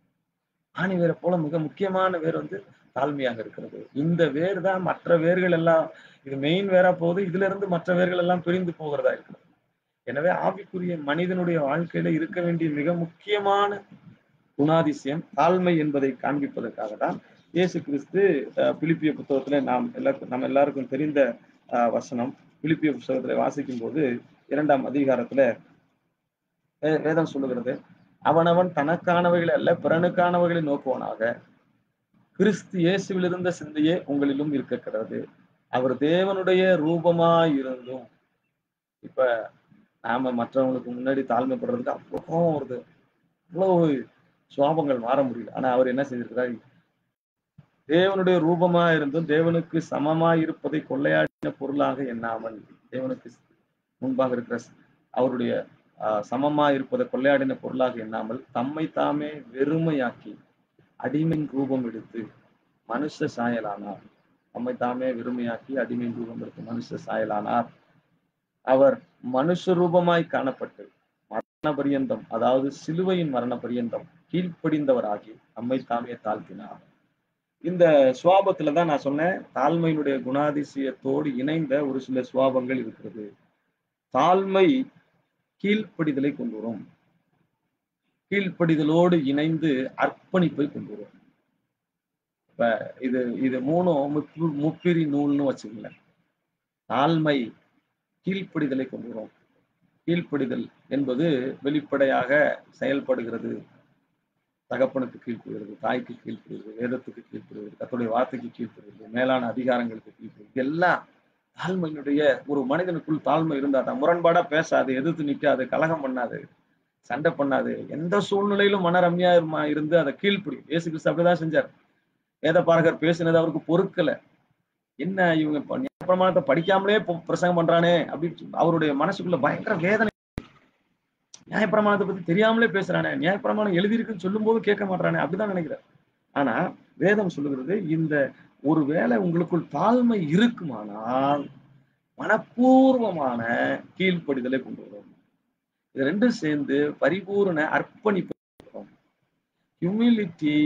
ஆணி வேரை போல மிக முக்கியமான வேர் வந்து தாழ்மையாக இருக்கிறது இந்த வேர் தான் மற்ற வேர்கள் எல்லாம் இது மெயின் வேரா போகுது இதுல இருந்து மற்ற வேர்கள் எல்லாம் பிரிந்து போகிறதா இருக்கிறது எனவே ஆவிக்குரிய மனிதனுடைய வாழ்க்கையில இருக்க வேண்டிய மிக முக்கியமான குணாதிசயம் தாழ்மை என்பதை காண்பிப்பதற்காக தான் இயேசு கிறிஸ்து அஹ், பிலிப்பிய புத்தகத்துல நாம் எல்லாருக்கும் நம்ம எல்லாருக்கும் தெரிந்த அஹ், வசனம் பிலிப்பிய புத்தகத்துல வாசிக்கும் போது இரண்டாம் அதிகாரத்துல வே- வேதம் சொல்லுகிறது அவனவன் தனக்கானவைகளை அல்ல பிறனுக்கானவைகளை நோக்குவனாக கிறிஸ்து இயேசுவில் இருந்த சிந்தையே உங்களிலும் இருக்கிறது அவர் தேவனுடைய ரூபமாய் இருந்தும் இப்ப நாம மற்றவங்களுக்கு முன்னாடி தாழ்மைப்படுறதுக்கு அவ்வளோ கோவம் வருது அவ்வளவு சுவாபங்கள் மாற முடியல ஆனா அவர் என்ன செய்திருக்கிறார் தேவனுடைய ரூபமா இருந்தும் தேவனுக்கு சமமா இருப்பதை கொள்ளையாடின பொருளாக எண்ணாமல் தேவனுக்கு முன்பாக இருக்கிற அவருடைய ஆஹ், சமமா இருப்பதை கொள்ளையாடின பொருளாக எண்ணாமல் தம்மை தாமே வெறுமையாக்கி அடிமையின் ரூபம் எடுத்து மனுஷ சாயலானார் தம்மை தாமே வெறுமையாக்கி அடிமையின் ரூபம் எடுத்து மனுஷ சாயலானார் அவர் மனுஷ ரூபமாய் காணப்பட்டு மரண பரியந்தம் அதாவது சிலுவையின் மரண பரியந்தம் கீழ்ப்படிந்தவராகி நம்மை தாமே தாழ்த்தினார் இந்த சுவாபத்துல தான் நான் சொன்னேன் தாழ்மையினுடைய குணாதிசயத்தோடு இணைந்த ஒரு சில சுவாபங்கள் இருக்கிறது தாழ்மை கீழ்ப்படிதலை கொண்டு வரும் கீழ்ப்படிதலோடு இணைந்து அர்ப்பணிப்பை கொண்டு வரும் இப்ப இது இது மூணும் முப்பு- முப்பிரி நூல்னு வச்சுக்கங்களேன் தாழ்மை கீழ்ப்படிதலை கொண்டு வரும் கீழ்ப்படிதல் என்பது வெளிப்படையாக செயல்படுகிறது தகப்பனுக்கு கீழ்ப்படுகிறது தாய்க்கு கீழ்ப்படுகிறது வேதத்துக்கு கீழ்ப்படுகிறது கர்த்தருடைய வார்த்தைக்கு கீழ்ப்படுகிறது மேலான அதிகாரங்களுக்கு கீழ்ப்படுகிறது எல்லாம் தாழ்மையினுடைய ஒரு மனிதனுக்குள் தாழ்மை இருந்தா தான் முரண்பாடா பேசாது எதிர்த்து நிக்காது கலகம் பண்ணாது சண்டை பண்ணாது எந்த சூழ்நிலையிலும் மனரம்யா இருமா- இருந்து அதை கீழ்ப்படியும் இயேசு கிறிஸ்து அப்படிதான் செஞ்சார் வேத பாரகர் பேசினது அவருக்கு பொறுக்கல என்ன இவங்க இப்ப நியாயப்பிரமாணத்தை படிக்காமலே பொ- பிரசங்கம் பண்றானே அப்படின்னு சொல்லி அவருடைய மனசுக்குள்ள பயங்கர வேதனை நியாயப்பிரமாணத்தை பத்தி தெரியாமலே பேசுறானே நியாயப்பிரமாணம் எழுதியிருக்குன்னு சொல்லும் போது கேட்க மாட்டானே அப்படிதான் நினைக்கிறார் ஆனா வேதம் சொல்லுகிறது இந்த ஒருவேளை உங்களுக்குள் தாழ்மை இருக்குமானால் மனப்பூர்வமான கீழ்ப்படிதலை கொண்டு வரும் இது ரெண்டும் சேர்ந்து பரிபூரண அர்ப்பணிப்பு வரும். humility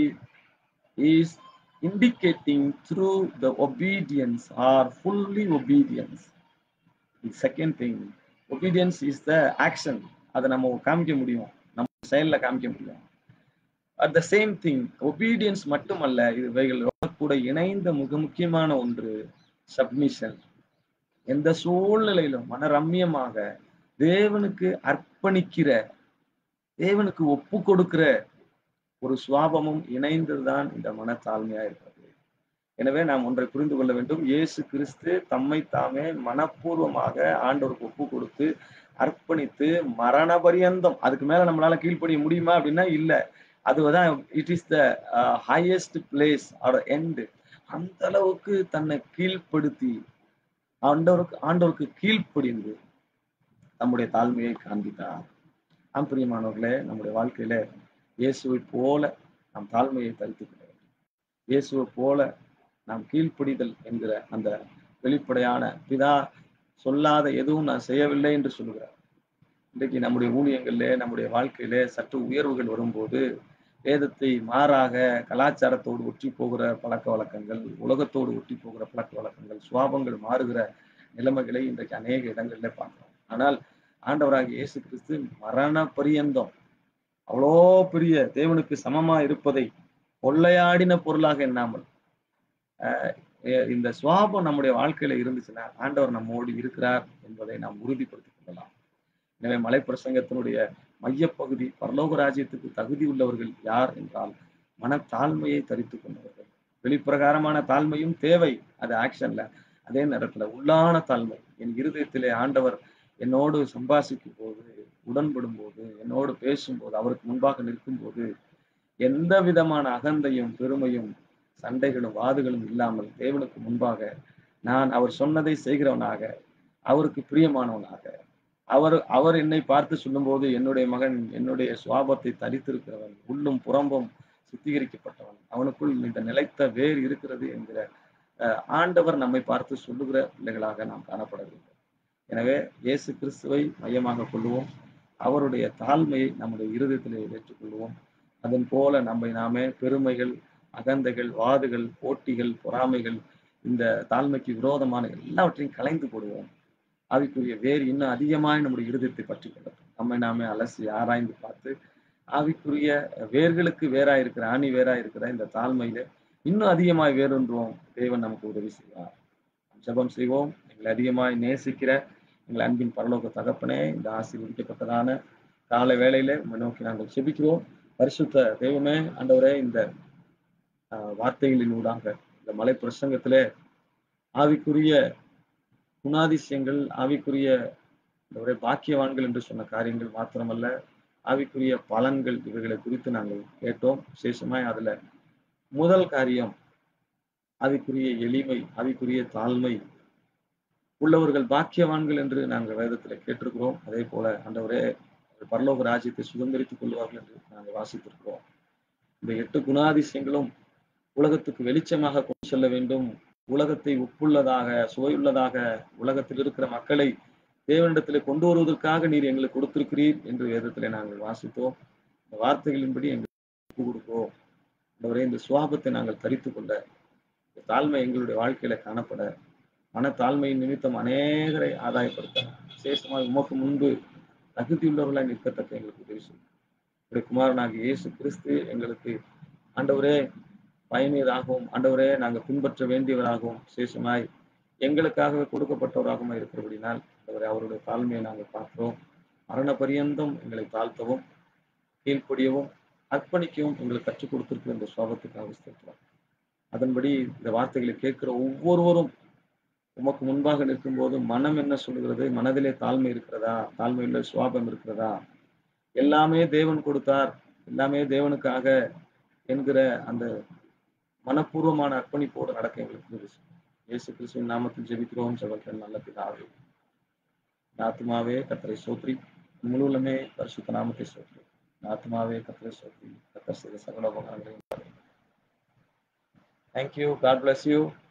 is indicating through the obedience or fully obedience the second thing obedience is the action அதை நம்ம காமிக்க முடியும் நம்ம செயல்ல காமிக்க முடியும் at the same thing obedience மட்டுமல்ல இது இவைகளோட கூட இணைந்த மிக முக்கியமான ஒன்று சப்மிஷன் எந்த சூழ்நிலையிலும் மனரம்யமாக தேவனுக்கு அர்ப்பணிக்கிற தேவனுக்கு ஒப்பு கொடுக்கிற ஒரு சுவாபமும் இணைந்ததுதான் இந்த மனத்தாழ்மையா இருக்கிறது எனவே நாம் ஒன்றை புரிந்து கொள்ள வேண்டும் இயேசு கிறிஸ்து தம்மை தாமே மனப்பூர்வமாக ஆண்டவருக்கு ஒப்பு கொடுத்து அர்ப்பணித்து மரண பரியந்தம் அதுக்கு மேல நம்மளால கீழ்ப்படிய முடியுமா அப்படின்னா இல்ல அதுதான் it is the highest place or end அந்த அளவுக்கு தன்னை கீழ்ப்படுத்தி ஆண்டவருக்கு ஆண்டவருக்கு கீழ்ப்படிந்து நம்முடைய தாழ்மையை காண்பித்தார் ஆம் பிரியமானவர்களே நம்முடைய வாழ்க்கையில இயேசுவை போல நாம் தாழ்மையை தரித்துக் கொள்ள வேண்டும் இயேசுவை போல நாம் கீழ்ப்படிதல் என்கிற அந்த வெளிப்படையான பிதா சொல்லாத எதுவும் நான் செய்யவில்லை என்று சொல்லுகிறார் இன்றைக்கு நம்முடைய ஊழியங்களிலே நம்முடைய வாழ்க்கையிலே சற்று உயர்வுகள் வரும்போது வேதத்தை மாறாக கலாச்சாரத்தோடு ஒற்றி போகிற பழக்க வழக்கங்கள் உலகத்தோடு ஒட்டி போகிற பழக்க வழக்கங்கள் சுவாபங்கள் மாறுகிற நிலைமைகளை இன்றைக்கு அநேக இடங்களில பார்க்கிறோம் ஆனால் ஆண்டவராகிய இயேசு கிறிஸ்து மரண பரியந்தம் அவ்வளோ பெரிய தேவனுக்கு சமமா இருப்பதை கொள்ளையாடின பொருளாக எண்ணாமல் ஆஹ் எ- இந்த சுவாபம் நம்முடைய வாழ்க்கையில இருந்துச்சுன்னா ஆண்டவர் நம்மோடு இருக்கிறார் என்பதை நாம் உறுதிப்படுத்திக் கொள்ளலாம் எனவே மலைப்பிரசங்கத்தினுடைய மையப்பகுதி பரலோக ராஜ்யத்துக்கு தகுதி உள்ளவர்கள் யார் என்றால் மனத்தாழ்மையை தரித்துக் கொண்டவர்கள் வெளிப்பிரகாரமான தாழ்மையும் தேவை அது ஆக்ஷன்ல அதே நேரத்துல உள்ளான தாழ்மை என் இருதயத்திலே ஆண்டவர் என்னோடு சம்பாஷிக்கும் போது உடன்படும் போது என்னோடு பேசும்போது அவருக்கு முன்பாக நிற்கும் போது எந்த விதமான அகந்தையும் பெருமையும் சண்டைகளும் வாதுகளும் இல்லாமல் தேவனுக்கு முன்பாக நான் அவர் சொன்னதை செய்கிறவனாக அவருக்கு பிரியமானவனாக அவர் அவர் என்னை பார்த்து சொல்லும்போது என்னுடைய மகன் என்னுடைய சுவாபத்தை தரித்திருக்கிறவன் உள்ளும் புறம்பும் சுத்திகரிக்கப்பட்டவன் அவனுக்குள் இந்த நிலைத்த வேர் இருக்கிறது என்கிற அஹ், ஆண்டவர் நம்மை பார்த்து சொல்லுகிற பிள்ளைகளாக நாம் காணப்பட வேண்டும் எனவே இயேசு கிறிஸ்துவை மையமாக கொள்வோம் அவருடைய தாழ்மையை நம்முடைய இருதயத்திலே ஏற்றுக்கொள்வோம் அதன் போல நம்மை நாமே பெருமைகள் அகந்தைகள் வாதுகள் போட்டிகள் பொறாமைகள் இந்த தாழ்மைக்கு விரோதமான எல்லாவற்றையும் கலைந்து போடுவோம் ஆவிக்குரிய வேர் இன்னும் அதிகமாய் நம்முடைய இருதயத்தை பற்றி கொள்ளட்டும் நம்மை நாமே அலசி ஆராய்ந்து பார்த்து ஆவிக்குரிய வேர்களுக்கு வேறா இருக்கிற ஆணி வேறா இருக்கிற இந்த தாழ்மையில இன்னும் அதிகமாய் வேறொன்றுவோம் தேவன் நமக்கு உதவி செய்வார் ஜெபம் செய்வோம் எங்களை அதிகமாய் நேசிக்கிற எங்கள் அன்பின் பரலோக தகப்பனே இந்த ஆசீர்வதிக்கப்பட்டதான காலை வேளையில உம்மை நோக்கி நாங்கள் செபிக்கிறோம் பரிசுத்த தெய்வமே ஆண்டவரே இந்த ஆஹ், வார்த்தைகளினூடாக இந்த மலை பிரசங்கத்திலே ஆவிக்குரிய குணாதிசயங்கள் ஆவிக்குரிய ஆண்டவரே பாக்கியவான்கள் என்று சொன்ன காரியங்கள் மாத்திரமல்ல ஆவிக்குரிய பலன்கள் இவைகளை குறித்து நாங்கள் கேட்டோம் விசேஷமாய் அதுல முதல் காரியம் ஆவிக்குரிய எளிமை ஆவிக்குரிய தாழ்மை உள்ளவர்கள் பாக்கியவான்கள் என்று நாங்கள் வேதத்துல கேட்டிருக்கிறோம் அதே போல ஆண்டவரே அவர்கள் பரலோக ராஜ்யத்தை சுதந்திரித்துக் கொள்வார்கள் என்று நாங்கள் வாசித்திருக்கிறோம் இந்த எட்டு குணாதிசயங்களும் உலகத்துக்கு வெளிச்சமாக கொண்டு செல்ல வேண்டும் உலகத்தை உப்புள்ளதாக சுவையுள்ளதாக உலகத்தில் இருக்கிற மக்களை தேவனிடத்திலே கொண்டு வருவதற்காக நீர் எங்களுக்கு கொடுத்திருக்கிறீர் என்று வேதத்திலே நாங்கள் வாசித்தோம் இந்த வார்த்தைகளின்படி எங்களுக்கு ஒப்பு கொடுப்போம் ஆண்டவரே இந்த சுவாபத்தை நாங்கள் தரித்துக் கொண்ட இந்த தாழ்மை எங்களுடைய வாழ்க்கையில காணப்பட மன தாழ்மையின் நிமித்தம் அநேகரை ஆதாயப்படுத்த விசேஷமாக உமக்கு முன்பு தகுதியுள்ளவர்களாய் நிற்கத்தக்க எங்களுக்கு உதவி செய்யும் உடைய குமாரனாகிய இயேசு கிறிஸ்து எங்களுக்கு ஆண்டவரே பயனீராகவும் ஆண்டவரே நாங்கள் பின்பற்ற வேண்டியவராகவும் விசேஷமாய் எங்களுக்காகவே கொடுக்கப்பட்டவராகவும் இருக்கிறபடினால் ஆண்டவரே அவருடைய தாழ்மையை நாங்கள் பார்க்கிறோம் மரண பரியந்தம் எங்களை தாழ்த்தவும் கீழ்ப்படியவும் அர்ப்பணிக்கவும் எங்களுக்கு கற்றுக் கொடுத்திருக்கிற இந்த சுவாபத்துக்காக ஸ்தோத்திரம் அதன்படி இந்த வார்த்தைகளை கேட்கிற ஒவ்வொருவரும் உமக்கு முன்பாக நிற்கும்போது மனம் என்ன சொல்லுகிறது மனதிலே தாழ்மை இருக்கிறதா தாழ்மையுள்ள சுவாபம் இருக்கிறதா எல்லாமே தேவன் கொடுத்தார் எல்லாமே தேவனுக்காக என்கிற அந்த மனப்பூர்வமான அர்ப்பணிப்போடு நடக்க எங்களுக்கு உதவி செய்யும். இயேசு கிறிஸ்துவின் நாமத்தில் ஜெபிக்கிறோம் செவக்கன் நல்ல பிதாவே என் ஆத்மாவே கத்தரை சோத்ரி என் முழுவலுமே பரிசுத்த நாமத்தை சோத்ரி என் ஆத்மாவே கத்தரை சோத்ரி கத்தர் செய்த சகல உபகாரங்களையும் தேங்க்யூ காட் bless யூ